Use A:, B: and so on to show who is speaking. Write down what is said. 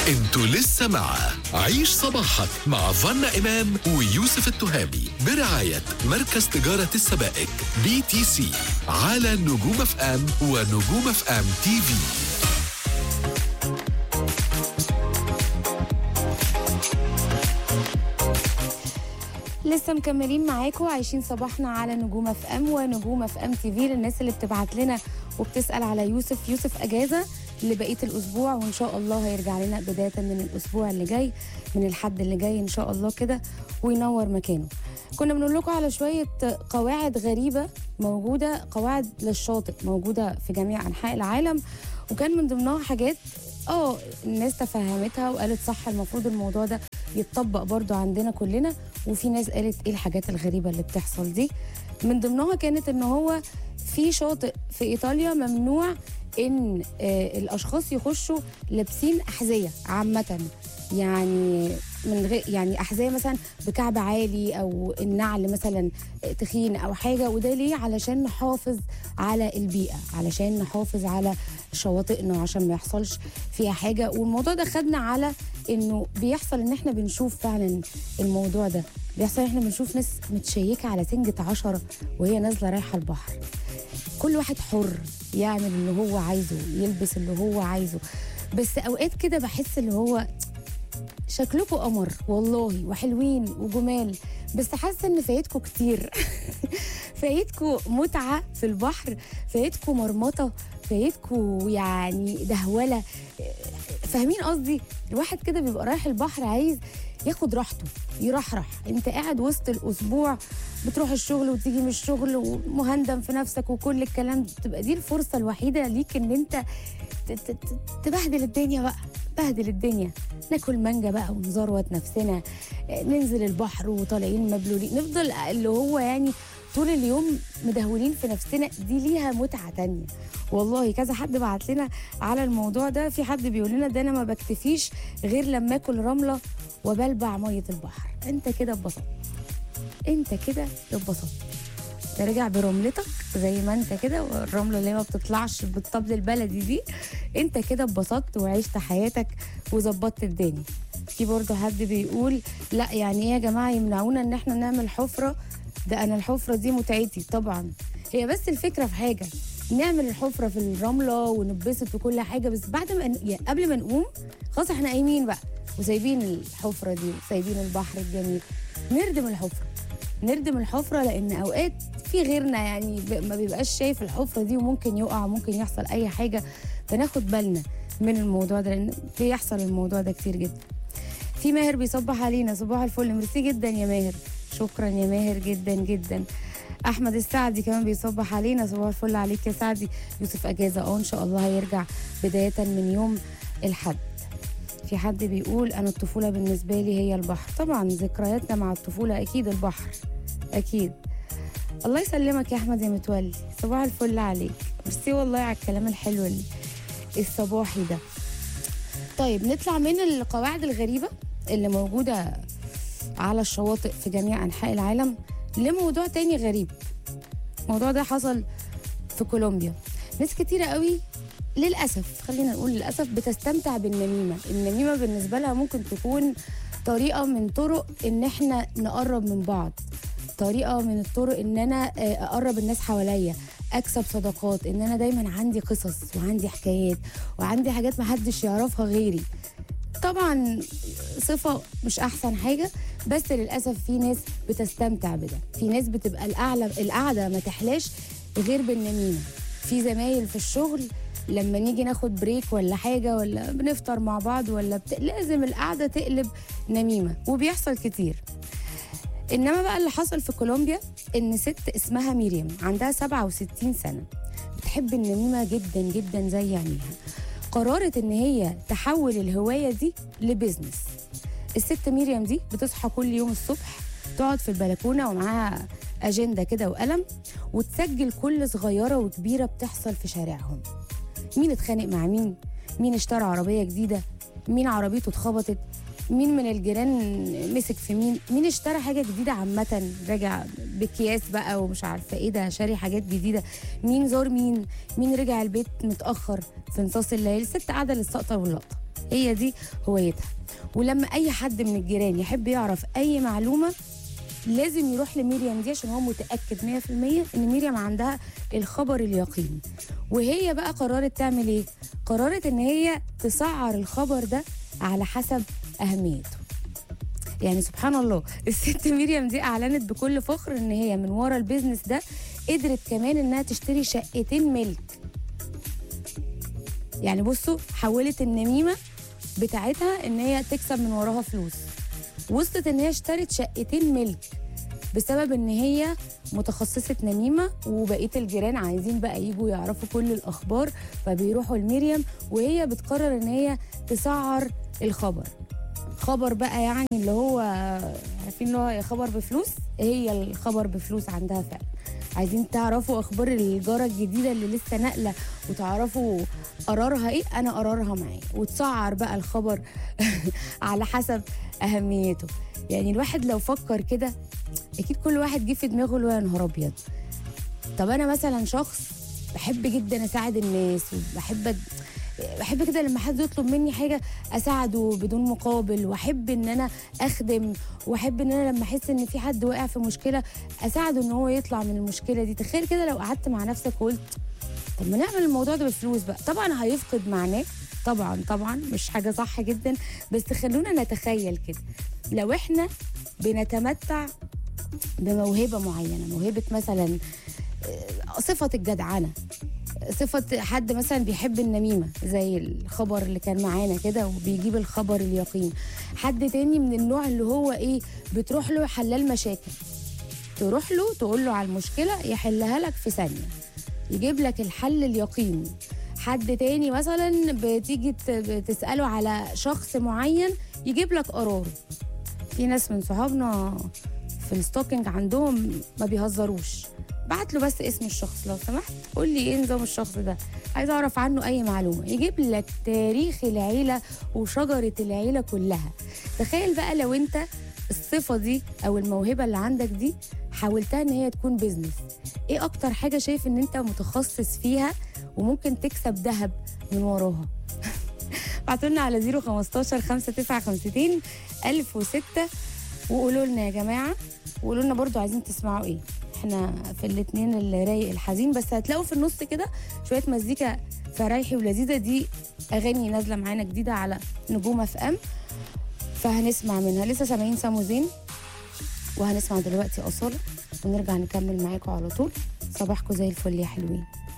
A: انتوا لسه مع عيش صباحك مع فنا إمام ويوسف التهامي برعاية مركز تجارة السبائك بي تي سي على نجوم اف ام ونجوم اف ام تي في
B: لسه مكملين معاكم عايشين صباحنا على نجوم اف ام ونجوم اف ام تي في للناس اللي بتبعت لنا وبتسال على يوسف يوسف اجازه لبقيه الاسبوع وان شاء الله هيرجع لنا بدايه من الاسبوع اللي جاي من الحد اللي جاي ان شاء الله كده وينور مكانه كنا بنقول لكم على شويه قواعد غريبه موجوده قواعد للشاطئ موجوده في جميع انحاء العالم وكان من ضمنها حاجات اه الناس تفهمتها وقالت صح المفروض الموضوع ده يتطبق برضو عندنا كلنا وفي ناس قالت ايه الحاجات الغريبه اللي بتحصل دي من ضمنها كانت ان هو في شاطئ في ايطاليا ممنوع ان آه الاشخاص يخشوا لابسين احذيه عامه يعني من غير يعني احذيه مثلا بكعب عالي او النعل مثلا تخين او حاجه وده ليه علشان نحافظ على البيئه علشان نحافظ على شواطئنا عشان ما يحصلش فيها حاجه والموضوع ده خدنا على انه بيحصل ان احنا بنشوف فعلا الموضوع ده بيحصل احنا بنشوف ناس متشيكه على سنجة عشرة وهي نازله رايحه البحر كل واحد حر يعمل اللي هو عايزه يلبس اللي هو عايزه بس اوقات كده بحس اللي هو شكلكم قمر والله وحلوين وجمال بس حاسه ان فايتكم كتير فايتكم متعه في البحر فايتكم مرمطه فايتكم يعني دهوله فاهمين قصدي الواحد كده بيبقى رايح البحر عايز ياخد راحته يرحرح انت قاعد وسط الاسبوع بتروح الشغل وتيجي من الشغل ومهندم في نفسك وكل الكلام ده تبقى دي الفرصه الوحيده ليك ان انت تبهدل الدنيا بقى بهدل الدنيا ناكل مانجا بقى ونزروت نفسنا ننزل البحر وطالعين مبلولين نفضل اللي هو يعني طول اليوم مدهولين في نفسنا دي ليها متعه تانية والله كذا حد بعت لنا على الموضوع ده في حد بيقول لنا ده انا ما بكتفيش غير لما اكل رمله وبلبع ميه البحر انت كده اتبسطت انت كده اتبسطت ترجع برملتك زي ما انت كده والرمله اللي ما بتطلعش بالطبل البلدي دي انت كده اتبسطت وعشت حياتك وظبطت الدنيا في برضه حد بيقول لا يعني ايه يا جماعه يمنعونا ان احنا نعمل حفره ده انا الحفره دي متعتي طبعا هي بس الفكره في حاجه نعمل الحفره في الرمله ونبسط وكل حاجه بس بعد ما يعني قبل ما نقوم خلاص احنا قايمين بقى وسايبين الحفره دي وسايبين البحر الجميل نردم الحفره نردم الحفره لان اوقات في غيرنا يعني ما بيبقاش شايف الحفره دي وممكن يقع وممكن يحصل اي حاجه فناخد بالنا من الموضوع ده لان بيحصل الموضوع ده كتير جدا في ماهر بيصبح علينا صباح الفل ميرسي جدا يا ماهر شكرا يا ماهر جدا جدا احمد السعدي كمان بيصبح علينا صباح الفل عليك يا سعدي يوسف اجازه اه ان شاء الله هيرجع بدايه من يوم الحد في حد بيقول انا الطفوله بالنسبه لي هي البحر طبعا ذكرياتنا مع الطفوله اكيد البحر اكيد الله يسلمك يا احمد يا متولي صباح الفل عليك ميرسي والله على الكلام الحلو اللي الصباحي ده طيب نطلع من القواعد الغريبه اللي موجوده على الشواطئ في جميع انحاء العالم لموضوع تاني غريب الموضوع ده حصل في كولومبيا ناس كتيرة قوي للأسف خلينا نقول للأسف بتستمتع بالنميمة النميمة بالنسبة لها ممكن تكون طريقة من طرق إن إحنا نقرب من بعض طريقة من الطرق إن أنا أقرب الناس حواليا أكسب صداقات إن أنا دايما عندي قصص وعندي حكايات وعندي حاجات محدش يعرفها غيري طبعا صفة مش أحسن حاجة بس للأسف في ناس بتستمتع بده في ناس بتبقى الأعلى القعدة ما تحلاش غير بالنميمة في زمايل في الشغل لما نيجي ناخد بريك ولا حاجة ولا بنفطر مع بعض ولا بت... لازم القعدة تقلب نميمة وبيحصل كتير إنما بقى اللي حصل في كولومبيا إن ست اسمها ميريم عندها 67 سنة بتحب النميمة جدا جدا زي عينيها قررت إن هي تحول الهواية دي لبزنس الست ميريام دي بتصحى كل يوم الصبح تقعد في البلكونه ومعاها اجنده كده وقلم وتسجل كل صغيره وكبيره بتحصل في شارعهم مين اتخانق مع مين مين اشترى عربيه جديده مين عربيته اتخبطت مين من الجيران مسك في مين مين اشترى حاجه جديده عامه راجع باكياس بقى ومش عارفه ايه ده شاري حاجات جديده مين زار مين مين رجع البيت متاخر في نصاص الليل الست قاعده للسقطه واللقطه هي دي هوايتها ولما اي حد من الجيران يحب يعرف اي معلومه لازم يروح لميريام دي عشان هو متاكد 100% ان ميريام عندها الخبر اليقيني وهي بقى قررت تعمل ايه قررت ان هي تسعر الخبر ده على حسب اهميته يعني سبحان الله الست ميريام دي اعلنت بكل فخر ان هي من ورا البيزنس ده قدرت كمان انها تشتري شقتين ملك يعني بصوا حولت النميمه بتاعتها ان هي تكسب من وراها فلوس وصلت ان هي اشترت شقتين ملك بسبب ان هي متخصصة نميمة وبقية الجيران عايزين بقى يجوا يعرفوا كل الأخبار فبيروحوا لمريم وهي بتقرر ان هي تسعر الخبر خبر بقى يعني اللي هو عارفين اللي هو خبر بفلوس هي الخبر بفلوس عندها فعلا عايزين تعرفوا اخبار الجاره الجديده اللي لسه ناقله وتعرفوا قرارها ايه انا قرارها معايا وتسعر بقى الخبر على حسب اهميته يعني الواحد لو فكر كده اكيد كل واحد جه في دماغه اللي هو يا نهار ابيض طب انا مثلا شخص بحب جدا اساعد الناس وبحب بحب كده لما حد يطلب مني حاجه اساعده بدون مقابل واحب ان انا اخدم واحب ان انا لما احس ان في حد واقع في مشكله اساعده ان هو يطلع من المشكله دي تخيل كده لو قعدت مع نفسك وقلت طب ما نعمل الموضوع ده بفلوس بقى طبعا هيفقد معناه طبعا طبعا مش حاجه صح جدا بس خلونا نتخيل كده لو احنا بنتمتع بموهبه معينه موهبه مثلا آه، صفه الجدعنه صفة حد مثلا بيحب النميمة زي الخبر اللي كان معانا كده وبيجيب الخبر اليقين حد تاني من النوع اللي هو ايه بتروح له حلال مشاكل تروح له تقول له على المشكلة يحلها لك في ثانية يجيب لك الحل اليقيني حد تاني مثلا بتيجي ت- بتسأله على شخص معين يجيب لك قراره في ناس من صحابنا في الستوكينج عندهم ما بيهزروش بعت له بس اسم الشخص لو سمحت قول لي ايه نظام الشخص ده عايز اعرف عنه اي معلومه يجيب لك تاريخ العيله وشجره العيله كلها تخيل بقى لو انت الصفه دي او الموهبه اللي عندك دي حاولتها ان هي تكون بيزنس ايه اكتر حاجه شايف ان انت متخصص فيها وممكن تكسب ذهب من وراها بعتوا لنا على 015 5952 1006 وقولوا لنا يا جماعه وقولوا لنا برضو عايزين تسمعوا ايه احنا في الاثنين الرايق الحزين بس هتلاقوا في النص كده شويه مزيكا فرايحي ولذيذه دي اغاني نازله معانا جديده على نجوم اف ام فهنسمع منها لسه سامعين سامو زين وهنسمع دلوقتي اصاله ونرجع نكمل معاكم على طول صباحكم زي الفل يا حلوين